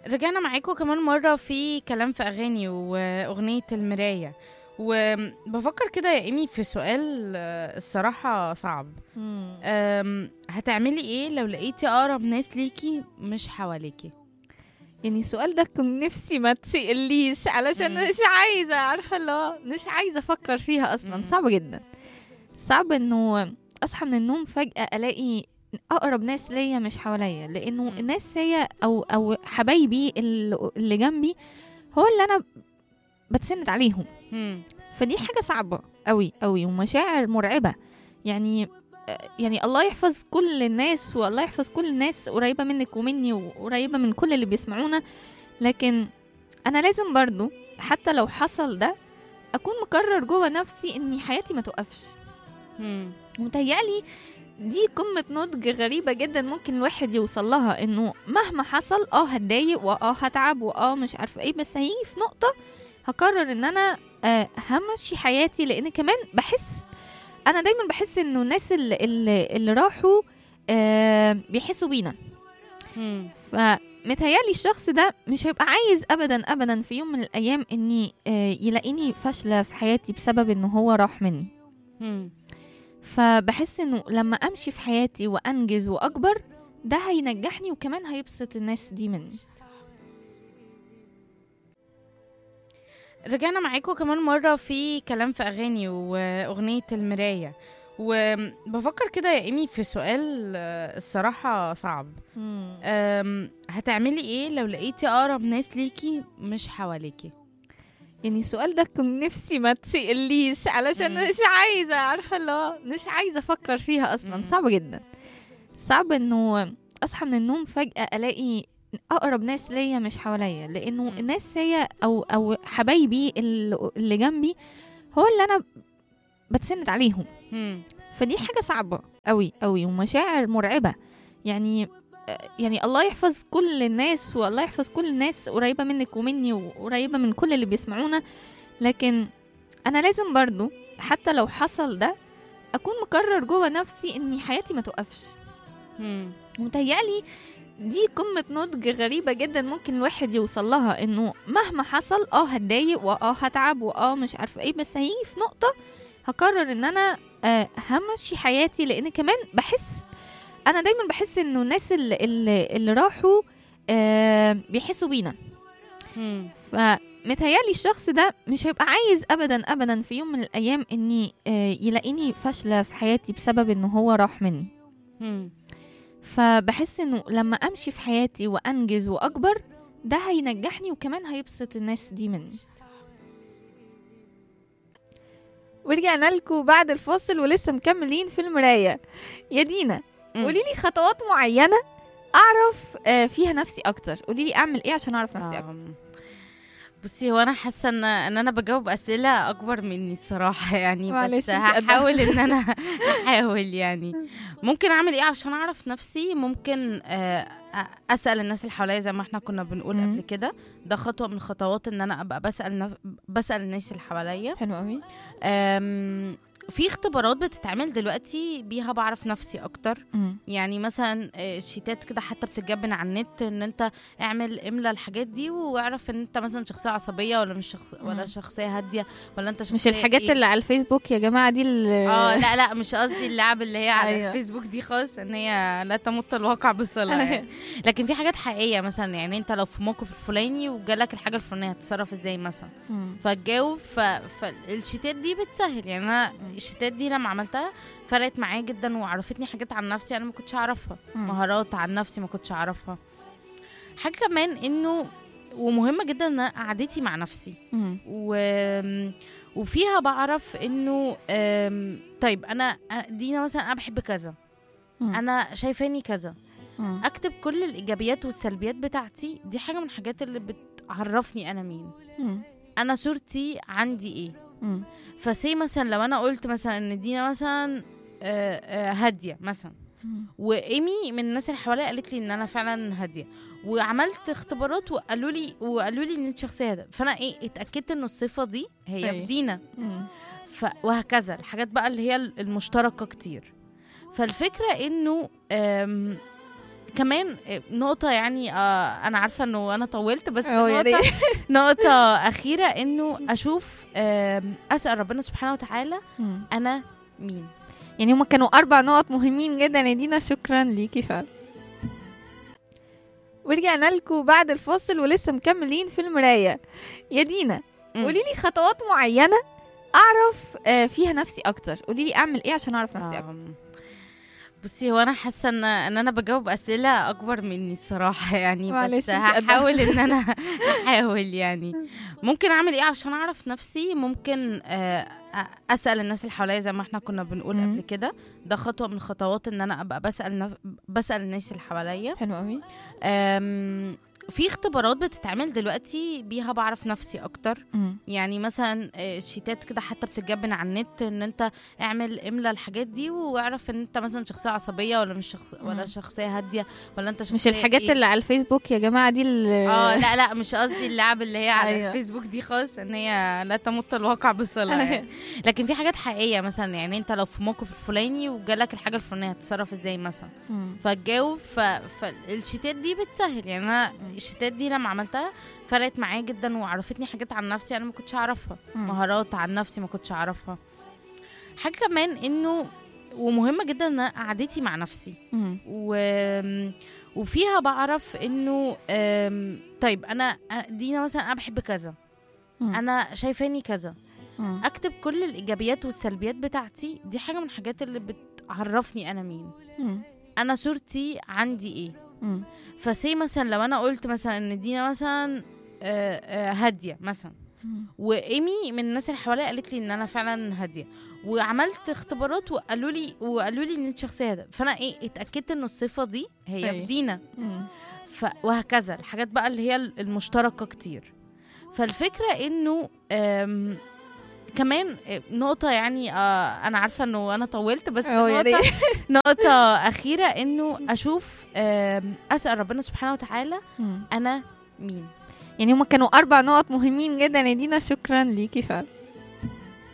رجعنا معاكم كمان مرة في كلام في أغاني وأغنية المراية وبفكر كده يا إيمي في سؤال آه، الصراحة صعب مم. أم، هتعملي إيه لو لقيتي أقرب ناس ليكي مش حواليكي يعني السؤال ده كنت نفسي ما تسأليش علشان مم. مش عايزة عارفة اللي هو مش عايزة أفكر فيها أصلا مم. صعب جدا صعب إنه أصحى من النوم فجأة ألاقي أقرب ناس ليا مش حواليا لأنه مم. الناس هي أو أو حبايبي اللي اللي جنبي هو اللي أنا بتسند عليهم مم. فدي حاجة صعبة قوي قوي ومشاعر مرعبة يعني يعني الله يحفظ كل الناس والله يحفظ كل الناس قريبة منك ومني وقريبة من كل اللي بيسمعونا لكن أنا لازم برضو حتى لو حصل ده أكون مقرر جوه نفسي إني حياتي ما توقفش مم. ومتهيألي دي قمة نضج غريبة جدا ممكن الواحد يوصل لها انه مهما حصل اه هتضايق واه هتعب واه مش عارفة ايه بس هيجي في نقطة هقرر ان انا آه همشي حياتي لان كمان بحس انا دايما بحس انه الناس اللي, اللي, اللي راحوا آه بيحسوا بينا مم. فمتهيألي الشخص ده مش هيبقى عايز ابدا ابدا في يوم من الايام اني آه يلاقيني فاشلة في حياتي بسبب انه هو راح مني مم. فبحس انه لما امشي في حياتي وانجز واكبر ده هينجحني وكمان هيبسط الناس دي مني رجعنا معاكم كمان مرة في كلام في أغاني وأغنية المراية وبفكر كده يا إيمي في سؤال آه، الصراحة صعب أم، هتعملي إيه لو لقيتي أقرب ناس ليكي مش حواليكي يعني السؤال ده كنت نفسي ما تسأليش علشان مم. مش عايزة عارفة اللي هو مش عايزة أفكر فيها أصلا مم. صعب جدا صعب إنه أصحى من النوم فجأة ألاقي أقرب ناس ليا مش حواليا لأنه مم. الناس هي أو أو حبايبي اللي اللي جنبي هو اللي أنا بتسند عليهم مم. فدي حاجة صعبة قوي قوي ومشاعر مرعبة يعني يعني الله يحفظ كل الناس والله يحفظ كل الناس قريبة منك ومني وقريبة من كل اللي بيسمعونا لكن أنا لازم برضو حتى لو حصل ده أكون مقرر جوه نفسي إني حياتي ما توقفش مم. ومتهيألي دي قمة نضج غريبة جدا ممكن الواحد يوصل لها انه مهما حصل اه هتضايق واه هتعب واه مش عارفة ايه بس هيجي في نقطة هقرر ان انا آه همشي حياتي لان كمان بحس انا دايما بحس انه الناس اللي, اللي, اللي راحوا آه بيحسوا بينا مم. فمتهيألي الشخص ده مش هيبقى عايز ابدا ابدا في يوم من الايام اني آه يلاقيني فاشلة في حياتي بسبب انه هو راح مني مم. فبحس انه لما امشي في حياتي وانجز واكبر ده هينجحني وكمان هيبسط الناس دي مني ورجعنا لكم بعد الفاصل ولسه مكملين في المراية يا دينا مم. قولي لي خطوات معينة اعرف آه، فيها نفسي اكتر قولي لي اعمل ايه عشان اعرف نفسي اكتر آم، بصي هو انا حاسه ان ان انا بجاوب اسئله اكبر مني الصراحه يعني معلش بس انتي قدها. هحاول ان انا احاول يعني ممكن اعمل ايه عشان اعرف نفسي ممكن آه، أ- اسال الناس اللي حواليا زي ما احنا كنا بنقول مم. قبل كده ده خطوه من الخطوات ان انا ابقى بسال نف... بسال الناس اللي حواليا حلو قوي آم، في اختبارات بتتعمل دلوقتي بيها بعرف نفسي اكتر يعني مثلا آه، شيتات كده حتى بتتجاب على النت ان انت اعمل املى الحاجات دي واعرف ان انت مثلا شخصيه عصبيه ولا مش شخص ولا مم. شخصيه هاديه ولا انت شخصيه مش الحاجات إيه؟ اللي على الفيسبوك يا جماعة دي اللي اه لا لا مش قصدي اللعب اللي هي على أيوة. الفيسبوك دي خالص ان هي لا تمت الواقع بصله يعني. لكن في حاجات حقيقيه مثلا يعني انت لو في موقف الفلاني وجالك الحاجه الفلانيه هتتصرف ازاي مثلا مم. فتجاوب ف... فالشيتات دي بتسهل يعني انا الشيتات دي لما عملتها فرقت معايا جدا وعرفتني حاجات عن نفسي انا ما كنتش اعرفها مم. مهارات عن نفسي ما كنتش اعرفها حاجه كمان انه ومهمه جدا ان أنا قعدتي مع نفسي مم. و... وفيها بعرف انه أم، طيب انا أنا- دينا مثلا انا بحب كذا مم. انا شايفاني كذا مم. اكتب كل الايجابيات والسلبيات بتاعتي دي حاجه من الحاجات اللي بتعرفني انا مين مم. انا صورتي عندي ايه مم. فسي مثلا لو انا قلت مثلا ان دينا مثلا آه، آه، هاديه مثلا مم. وايمي من الناس اللي حواليا قالت لي ان انا فعلا هاديه وعملت اختبارات وقالوا لي وقالوا لي ان انت شخصيه هاديه فانا ايه اتاكدت ان الصفه دي هي أيوة. في دينا مم. ف... وهكذا الحاجات بقى اللي هي المشتركه كتير فالفكره انه آم، كمان نقطة يعني آه أنا عارفة إنه أنا طولت بس اه يا نقطة ريت نقطة أخيرة إنه أشوف آم، أسأل ربنا سبحانه وتعالى مم. أنا مين يعني هما كانوا أربع نقط مهمين جدا يا دينا شكرا ليكي فعلا ورجعنا لكم بعد الفاصل ولسه مكملين في المراية يا دينا مم. قولي لي خطوات معينة أعرف آه، فيها نفسي أكتر قولي لي أعمل إيه عشان أعرف نفسي أكتر آم، بصي هو انا حاسه ان ان انا بجاوب اسئله اكبر مني الصراحه يعني معلش، بس انتي قدها. هحاول ان انا احاول يعني ممكن اعمل ايه عشان اعرف نفسي ممكن آه، أ- اسال الناس اللي حواليا زي ما احنا كنا بنقول مم. قبل كده ده خطوه من الخطوات ان انا ابقى بسال نف... بسال الناس اللي حواليا حلو قوي آم، في اختبارات بتتعمل دلوقتي بيها بعرف نفسي اكتر يعني مثلا آه، شيتات كده حتى بتتجاب على النت ان انت اعمل املى الحاجات دي واعرف ان انت مثلا شخصيه عصبيه ولا مش شخص ولا مم. شخصيه هاديه ولا انت شخصيه مش الحاجات إيه؟ اللي على الفيسبوك يا جماعة دي اللي اه لا لا مش قصدي اللعب اللي هي على أيوة. الفيسبوك دي خالص ان هي لا تمت الواقع بصله يعني. لكن في حاجات حقيقيه مثلا يعني انت لو في موقف الفلاني وجالك الحاجه الفلانيه هتتصرف ازاي مثلا مم. فتجاوب ف... فالشيتات دي بتسهل يعني انا الشيتات دي لما عملتها فرقت معايا جدا وعرفتني حاجات عن نفسي انا ما كنتش اعرفها مم. مهارات عن نفسي ما كنتش اعرفها حاجه كمان انه ومهمه جدا ان أنا قعدتي مع نفسي مم. و وفيها بعرف انه أم، طيب انا أنا- دينا مثلا انا بحب كذا مم. انا شايفاني كذا مم. اكتب كل الايجابيات والسلبيات بتاعتي دي حاجه من الحاجات اللي بتعرفني انا مين مم. انا صورتي عندي ايه مم. فسي مثلا لو انا قلت مثلا ان دينا مثلا آه، آه، هاديه مثلا مم. وايمي من الناس اللي حواليا قالت لي ان انا فعلا هاديه وعملت اختبارات وقالوا لي وقالوا لي ان انت شخصيه هاديه فانا ايه اتاكدت ان الصفه دي هي أي. في دينا مم. ف... وهكذا الحاجات بقى اللي هي المشتركه كتير فالفكره انه آم، كمان نقطة يعني آه أنا عارفة إنه أنا طولت بس اه يا نقطة ريت نقطة أخيرة إنه أشوف آم، أسأل ربنا سبحانه وتعالى مم. أنا مين يعني هما كانوا أربع نقط مهمين جدا يا دينا شكرا ليكي فعلا